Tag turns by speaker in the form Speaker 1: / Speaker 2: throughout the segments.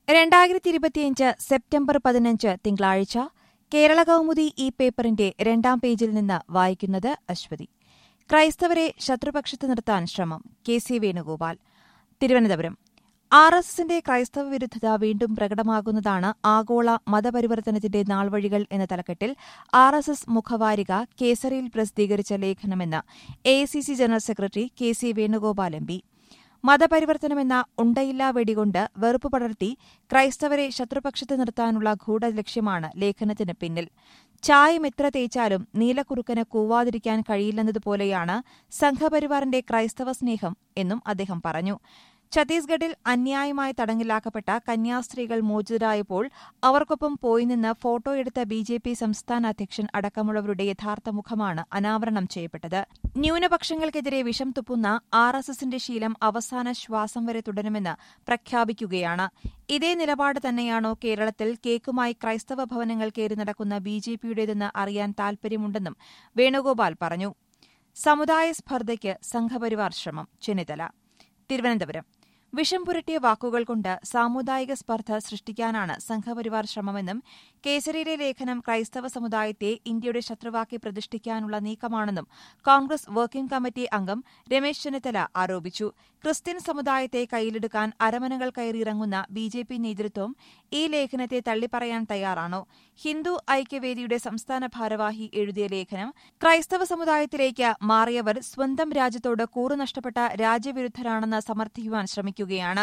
Speaker 1: രണ്ടായിരത്തി ഇരുപത്തിയഞ്ച് സെപ്റ്റംബർ പതിനഞ്ച് തിങ്കളാഴ്ച കേരള കൗമുദി ഈ പേപ്പറിന്റെ രണ്ടാം പേജിൽ നിന്ന് വായിക്കുന്നത് അശ്വതി ക്രൈസ്തവരെ ശത്രുപക്ഷത്ത് നിർത്താൻ ശ്രമം K C Venugopal Thiruvananthapuram R S എസിന്റെ ക്രൈസ്തവ വിരുദ്ധത വീണ്ടും പ്രകടമാകുന്നതാണ് ആഗോള മതപരിവർത്തനത്തിന്റെ നാൾവഴികൾ എന്ന തലക്കെട്ടിൽ ആർ എസ് എസ് മുഖവാരിക കേസറിയിൽ പ്രസിദ്ധീകരിച്ച ലേഖനമെന്ന് A general secretary K C Venugopal M P മതപരിവർത്തനമെന്ന ഉണ്ടയില്ലാ വെടികൊണ്ട് വെറുപ്പ് പടർത്തി ക്രൈസ്തവരെ ശത്രുപക്ഷത്ത് നിർത്താനുള്ള ഗൂഢലക്ഷ്യമാണ് ലേഖനത്തിന് പിന്നിൽ ചായം എത്ര തേച്ചാലും നീലക്കുറുക്കന് കൂവാതിരിക്കാൻ കഴിയില്ലെന്നതുപോലെയാണ് സംഘപരിവാറിന്റെ ക്രൈസ്തവ സ്നേഹം എന്നും അദ്ദേഹം പറഞ്ഞു ഛത്തീസ്ഗഡിൽ അന്യായമായി തടങ്കിലാക്കപ്പെട്ട കന്യാസ്ത്രീകൾ മോചിതരായപ്പോൾ അവർക്കൊപ്പം പോയി നിന്ന് ഫോട്ടോയെടുത്ത ബി ജെ പി സംസ്ഥാന അധ്യക്ഷൻ അടക്കമുള്ളവരുടെ യഥാർത്ഥ മുഖമാണ് അനാവരണം ചെയ്യപ്പെട്ടത് ന്യൂനപക്ഷങ്ങൾക്കെതിരെ വിഷം തുപ്പുന്ന ആർ എസ് എസിന്റെ ശീലം അവസാന ശ്വാസം വരെ തുടരുമെന്ന് പ്രഖ്യാപിക്കുകയാണ് ഇതേ നിലപാട് തന്നെയാണോ കേരളത്തിൽ കേക്കുമായി ക്രൈസ്തവ ഭവനങ്ങൾ കയറി നടക്കുന്ന ബി ജെ പിയുടേതെന്ന് അറിയാൻ താൽപര്യമുണ്ടെന്നും വേണുഗോപാൽ പറഞ്ഞു സമുദായ സ്പർദ്ധയ്ക്ക് സംഘപരിവാർ ശ്രമം ചെന്നിത്തല തിരുവനന്തപുരം വിഷം പുരട്ടിയ വാക്കുകൾ കൊണ്ട് സാമുദായിക സ്പർദ്ധ സൃഷ്ടിക്കാനാണ് സംഘപരിവാർ ശ്രമമെന്നും കേസരിയിലെ ലേഖനം ക്രൈസ്തവ സമുദായത്തെ ഇന്ത്യയുടെ ശത്രുവാക്കി പ്രതിഷ്ഠിക്കാനുള്ള നീക്കമാണെന്നും കോൺഗ്രസ് വർക്കിംഗ് കമ്മിറ്റി അംഗം രമേശ് ചെന്നിത്തല ആരോപിച്ചു ക്രിസ്ത്യൻ സമുദായത്തെ കയ്യിലെടുക്കാൻ അരമനകൾ കയറിയിറങ്ങുന്ന ബി ജെ പി നേതൃത്വം ഈ ലേഖനത്തെ തള്ളിപ്പറയാൻ തയ്യാറാണോ ഹിന്ദു ഐക്യവേദിയുടെ സംസ്ഥാന ഭാരവാഹി എഴുതിയ ലേഖനം ക്രൈസ്തവ സമുദായത്തിലേക്ക് മാറിയവർ സ്വന്തം രാജ്യത്തോട് കൂറു നഷ്ടപ്പെട്ട രാജ്യവിരുദ്ധരാണെന്ന് സമർത്ഥിക്കുവാൻ ശ്രമിക്കുകയാണ്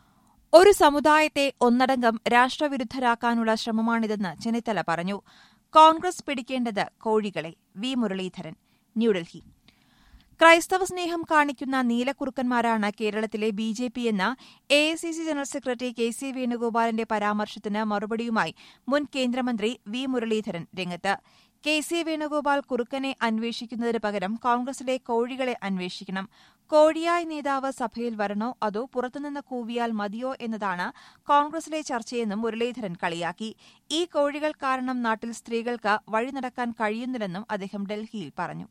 Speaker 1: ഒരു സമുദായത്തെ ഒന്നടങ്കം രാഷ്ട്രവിരുദ്ധരാക്കാനുള്ള ശ്രമമാണിതെന്ന് ചെന്നിത്തല പറഞ്ഞു കോൺഗ്രസ് പിടിക്കേണ്ടത് കോഴികളെ വി മുരളീധരൻ ന്യൂഡൽഹി ക്രൈസ്തവ സ്നേഹം കാണിക്കുന്ന നീലക്കുറുക്കന്മാരാണ് കേരളത്തിലെ ബി ജെ പി എന്ന A I C C general secretary K C വേണുഗോപാലിന്റെ പരാമർശത്തിന് മറുപടിയുമായി മുൻ കേന്ദ്രമന്ത്രി വി മുരളീധരൻ രംഗത്ത് കെ സി വേണുഗോപാൽ കുറുക്കനെ അന്വേഷിക്കുന്നതിന് പകരം കോൺഗ്രസിലെ കോഴികളെ അന്വേഷിക്കണം കോഴിയായ നേതാവ് സഭയിൽ വരണോ അതോ പുറത്തുനിന്ന് കൂവിയാൽ മതിയോ എന്നതാണ് കോൺഗ്രസിലെ ചർച്ചയെന്നും മുരളീധരൻ കളിയാക്കി ഈ കോഴികൾ കാരണം നാട്ടിൽ സ്ത്രീകൾക്ക് വഴി നടക്കാൻ കഴിയുന്നില്ലെന്നും അദ്ദേഹം ഡൽഹിയിൽ പറഞ്ഞു